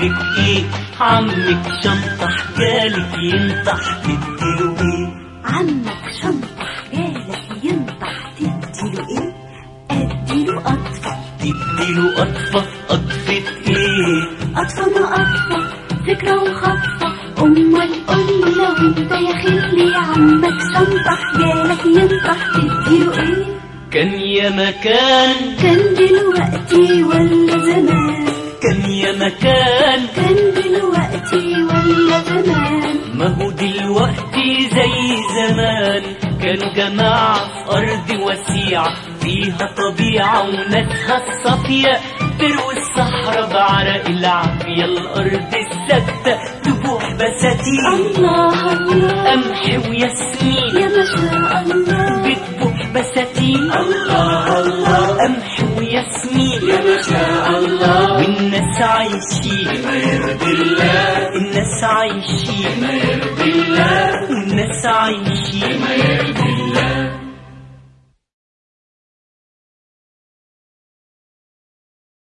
عمك ايه عمك شنطح جالك ينطح تديله ايه عمك شنطح جالك ينطح تديله ايه اديله قطفة تديله قطفة قطفة ايه قطفة ما قطفة فكرة وخطفة امال قولي لو انت يا خلي عمك شنطح جالك ينطح تديله ايه كان يا مكان كان دلوقتي ولا زمان كان يا مكان كان دلوقتي ولا زمان ما هو دلوقتي زي زمان كانوا جماعة في أرض وسيعة فيها طبيعة وناسها الصافية تروي الصحراء بعرق العافية الأرض الثابتة تبوح بساتين الله الله قمح وياسمين يا ما شاء الله بتبوح بساتين الله الله قمح وياسمين يا ما شاء الله والناس عايشين ما يرضي الله الناس عايشين ما يرضي الله والناس عايشين ما يرضي